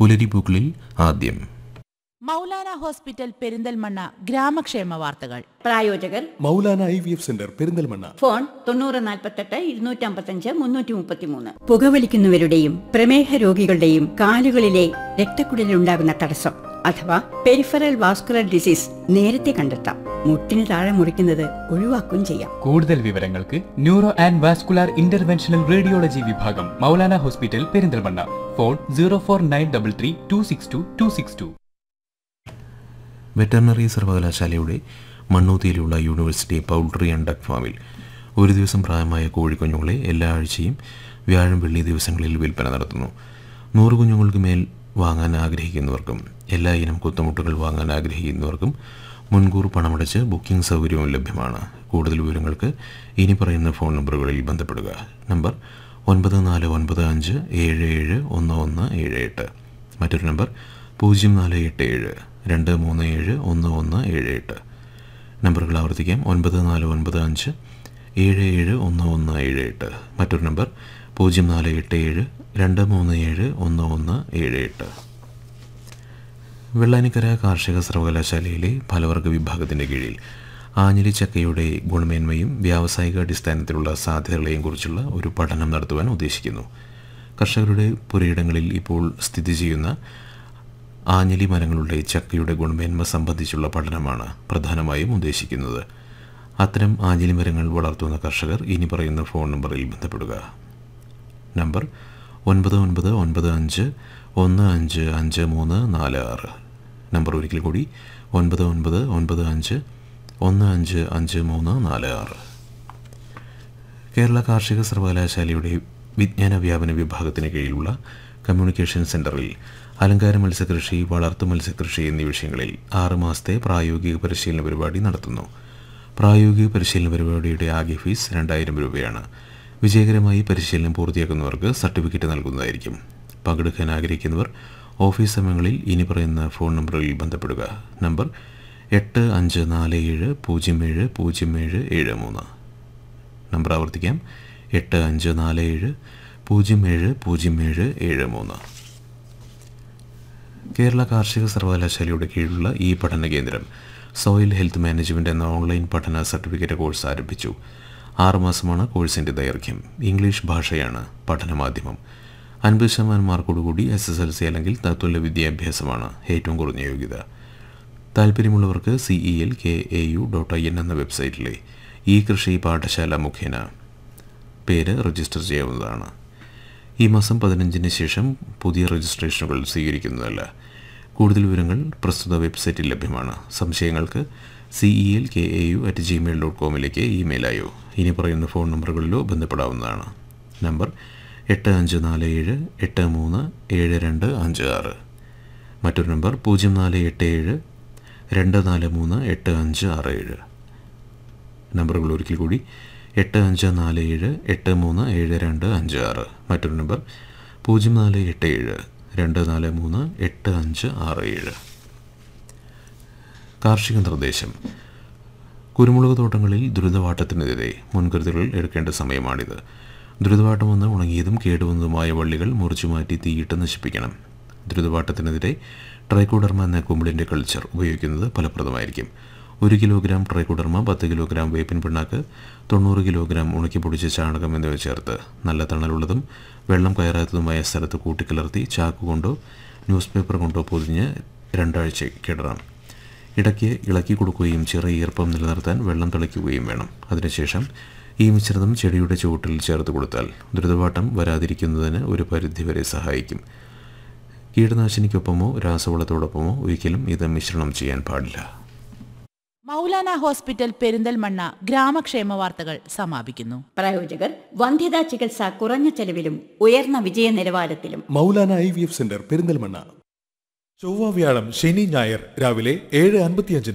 പുലരിപ്പൂക്കളിൽ ആദ്യം മൗലാന ഹോസ്പിറ്റൽ പെരിന്തൽമണ്ണ ഗ്രാമക്ഷേമ വാർത്തകൾ പ്രായോജകർ Maulana I V F centre Perinthalmanna phone തൊണ്ണൂറ് നാൽപ്പത്തെട്ട് ഇരുന്നൂറ്റമ്പത്തഞ്ച് മുന്നൂറ്റി മുപ്പത്തിമൂന്ന് പുകവലിക്കുന്നവരുടെയും പ്രമേഹ രോഗികളുടെയും കാലുകളിലെ രക്തക്കുഴലിലുണ്ടാകുന്ന തടസ്സം അഥവാ പെരിഫറൽ വാസ്കുലർ ഡിസീസ് നേരത്തെ കണ്ടെത്താം മുട്ടിന് താഴെ മുറിക്കുന്നത് ഒഴിവാക്കുകയും ചെയ്യാം കൂടുതൽ വിവരങ്ങൾക്ക് neuro and vascular interventional radiology വിഭാഗം Maulana hospital Perinthalmanna phone zero four nine double three two six two two six two veterinary സർവകലാശാലയുടെ മണ്ണൂത്തിയിലുള്ള യൂണിവേഴ്സിറ്റി പൗൾട്രി ആൻഡ് ഡക്ക് ഫാമിൽ ഒരു ദിവസം പ്രായമായ കോഴിക്കുഞ്ഞുങ്ങളെ എല്ലാ ആഴ്ചയും വ്യാഴം വെള്ളി ദിവസങ്ങളിൽ വിൽപ്പന നടത്തുന്നു നൂറ് കുഞ്ഞുങ്ങൾക്ക് മേൽ വാങ്ങാൻ ആഗ്രഹിക്കുന്നവർക്കും എല്ലാ ഇനം കുത്തമുട്ടുകൾ വാങ്ങാൻ ആഗ്രഹിക്കുന്നവർക്കും മുൻകൂർ പണമടച്ച് ബുക്കിംഗ് സൗകര്യവും ലഭ്യമാണ് കൂടുതൽ വിവരങ്ങൾക്ക് ഇനി പറയുന്ന ഫോൺ നമ്പറുകളിൽ ബന്ധപ്പെടുക നമ്പർ ഒൻപത് നാല് ഒൻപത് അഞ്ച് ഏഴ് ഏഴ് ഒന്ന് ഒന്ന് ഏഴ് എട്ട് മറ്റൊരു നമ്പർ പൂജ്യം നാല് എട്ട് ഏഴ് രണ്ട് മൂന്ന് ഏഴ് ഒന്ന് ഒന്ന് ഏഴ് എട്ട് നമ്പറുകൾ ആവർത്തിക്കാം ഒൻപത് നാല് ഒൻപത് അഞ്ച് ഏഴ് ഏഴ് ഒന്ന് ഒന്ന് ഏഴ് എട്ട് മറ്റൊരു നമ്പർ പൂജ്യം നാല് എട്ട് ഏഴ് രണ്ട് മൂന്ന് ഏഴ് ഒന്ന് ഒന്ന് ഏഴ് എട്ട് വെള്ളാനിക്കര കാർഷിക സർവകലാശാലയിലെ ഫലവർഗ വിഭാഗത്തിൻ്റെ കീഴിൽ ആഞ്ഞിലി ചക്കയുടെ ഗുണമേന്മയും വ്യാവസായിക അടിസ്ഥാനത്തിലുള്ള സാധ്യതകളെയും കുറിച്ചുള്ള ഒരു പഠനം നടത്തുവാൻ ഉദ്ദേശിക്കുന്നു കർഷകരുടെ പുരയിടങ്ങളിൽ ഇപ്പോൾ സ്ഥിതി ചെയ്യുന്ന ആഞ്ഞിലി മരങ്ങളുടെ ചക്കയുടെ ഗുണമേന്മ സംബന്ധിച്ചുള്ള പഠനമാണ് പ്രധാനമായും ഉദ്ദേശിക്കുന്നത് അത്തരം ആഞ്ഞിലി മരങ്ങൾ വളർത്തുന്ന കർഷകർ ഇനി പറയുന്ന ഫോൺ നമ്പറിൽ ബന്ധപ്പെടുക നമ്പർ ഒൻപത് ഒൻപത് ഒൻപത് അഞ്ച് ഒന്ന് അഞ്ച് അഞ്ച് മൂന്ന് നാല് ആറ് നമ്പർ ഒരിക്കൽ കൂടി ഒൻപത് ഒൻപത് ഒൻപത് അഞ്ച് ഒന്ന് അഞ്ച് അഞ്ച് മൂന്ന് നാല് ആറ് കേരള കാർഷിക സർവകലാശാലയുടെ വിജ്ഞാന വ്യാപന വിഭാഗത്തിന് കീഴിലുള്ള കമ്മ്യൂണിക്കേഷൻ സെന്ററിൽ അലങ്കാര മത്സ്യകൃഷി വളർത്തു മത്സ്യകൃഷി എന്നീ വിഷയങ്ങളിൽ ആറ് മാസത്തെ പ്രായോഗിക പരിശീലന പരിപാടി നടത്തുന്നു പ്രായോഗിക പരിശീലന പരിപാടിയുടെ ആകെ ഫീസ് രണ്ടായിരം രൂപയാണ് വിജയകരമായി പരിശീലനം പൂർത്തിയാക്കുന്നവർക്ക് സർട്ടിഫിക്കറ്റ് നൽകുന്നതായിരിക്കും പങ്കെടുക്കാൻ ആഗ്രഹിക്കുന്നവർ ഓഫീസ് സമയങ്ങളിൽ ഇനി പറയുന്ന ഫോൺ നമ്പറിൽ ബന്ധപ്പെടുക നമ്പർ എട്ട് അഞ്ച് നാല് ഏഴ് പൂജ്യം ഏഴ് പൂജ്യം ഏഴ് ഏഴ് മൂന്ന് നമ്പർ ആവർത്തിക്കാം എട്ട് അഞ്ച് നാല് ഏഴ് പൂജ്യം ഏഴ് പൂജ്യം ഏഴ് ഏഴ് മൂന്ന് കേരള കാർഷിക സർവകലാശാലയുടെ കീഴിലുള്ള ഈ പഠന കേന്ദ്രം സോയിൽ ഹെൽത്ത് മാനേജ്മെൻറ്റ് എന്ന ഓൺലൈൻ പഠന സർട്ടിഫിക്കറ്റ് കോഴ്സ് ആരംഭിച്ചു ആറുമാസമാണ് കോഴ്സിൻ്റെ ദൈർഘ്യം ഇംഗ്ലീഷ് ഭാഷയാണ് പഠനമാധ്യമം അൻപത് ശതമാനം മാർക്കോടുകൂടി എസ് എസ് എൽ സി അല്ലെങ്കിൽ തത്തുല്യ വിദ്യാഭ്യാസമാണ് ഏറ്റവും കുറഞ്ഞ യോഗ്യത താല്പര്യമുള്ളവർക്ക് C E L K A U dot I N എന്ന വെബ്സൈറ്റിലെ ഈ കൃഷി പാഠശാല മുഖേന പേര് രജിസ്റ്റർ ചെയ്യാവുന്നതാണ് ഈ മാസം പതിനഞ്ചിന് ശേഷം പുതിയ രജിസ്ട്രേഷനുകൾ സ്വീകരിക്കുന്നതല്ല കൂടുതൽ വിവരങ്ങൾ പ്രസ്തുത വെബ്സൈറ്റിൽ ലഭ്യമാണ് സംശയങ്ങൾക്ക് C E L K A U at Gmail dot കോമിലേക്ക് ഇമെയിലായോ ഇനി പറയുന്ന ഫോൺ നമ്പറുകളിലോ ബന്ധപ്പെടാവുന്നതാണ് നമ്പർ എട്ട് അഞ്ച് നാല് ഏഴ് എട്ട് മൂന്ന് ഏഴ് രണ്ട് അഞ്ച് ആറ് മറ്റൊരു നമ്പർ പൂജ്യം നാല് എട്ട് ഏഴ് രണ്ട് നാല് മൂന്ന് എട്ട് അഞ്ച് ആറ് ഏഴ് നമ്പറുകൾ ഒരിക്കൽ കൂടി എട്ട് അഞ്ച് നാല് ഏഴ് എട്ട് മൂന്ന് ഏഴ് രണ്ട് അഞ്ച് ആറ് മറ്റൊരു നമ്പർ പൂജ്യം നാല് എട്ട് ഏഴ് രണ്ട് നാല് മൂന്ന് എട്ട് അഞ്ച് ആറ് ഏഴ് കാർഷിക നിർദ്ദേശം കുരുമുളക് തോട്ടങ്ങളിൽ ദുരിതവാട്ടത്തിനെതിരെ മുൻകരുതലുകൾ എടുക്കേണ്ട സമയമാണിത് ദുരിതവാട്ടം വന്ന് ഉണങ്ങിയതും കേടുവന്നതുമായ വള്ളികൾ മുറിച്ചു മാറ്റി തീയിട്ട് നശിപ്പിക്കണം ദുരിതവാട്ടത്തിനെതിരെ ട്രൈക്കോഡർമ എന്ന കുമ്പിളിൻ്റെ കൾച്ചർ ഉപയോഗിക്കുന്നത് ഫലപ്രദമായിരിക്കും ഒരു കിലോഗ്രാം ട്രൈക്കോഡർമ പത്ത് കിലോഗ്രാം വേപ്പിൻ പിണ്ണാക്ക് തൊണ്ണൂറ് കിലോഗ്രാം ഉണക്കി പൊടിച്ച ചാണകം എന്നിവ ചേർത്ത് നല്ല തണലുള്ളതും വെള്ളം കയറാത്തതുമായ സ്ഥലത്ത് കൂട്ടിക്കലർത്തി ചാക്ക് കൊണ്ടോ ന്യൂസ് പേപ്പർ കൊണ്ടോ പൊതിഞ്ഞ് രണ്ടാഴ്ച കിടറാം ഇടയ്ക്ക് ഇളക്കി കൊടുക്കുകയും ചെറിയ ഈർപ്പം നിലനിർത്താൻ വെള്ളം തിളയ്ക്കുകയും വേണം അതിനുശേഷം ഈ മിശ്രിതം ചെടിയുടെ ചുവട്ടിൽ ചേർത്ത് കൊടുത്താൽ ദുരിതവാട്ടം വരാതിരിക്കുന്നതിന് ഒരു പരിധിവരെ സഹായിക്കും കീടനാശിനിക്കൊപ്പമോ രാസവളത്തോടൊപ്പമോ ഒരിക്കലും ഇത് മിശ്രണം ചെയ്യാൻ പാടില്ല മൗലാന ഹോസ്പിറ്റൽ പെരിന്തൽമണ്ണ ഗ്രാമക്ഷേമ വാർത്തകൾ സമാപിക്കുന്നു പ്രായോജകർ വന്ധ്യതാ ചികിത്സ കുറഞ്ഞ ചെലവിലും ഉയർന്ന വിജയ നിലവാരത്തിലും Maulana I V F centre Perinthalmanna ചൊവ്വ വ്യാഴം ശനി ഞായർ രാവിലെ ഏഴ് അൻപത്തിയഞ്ചിന്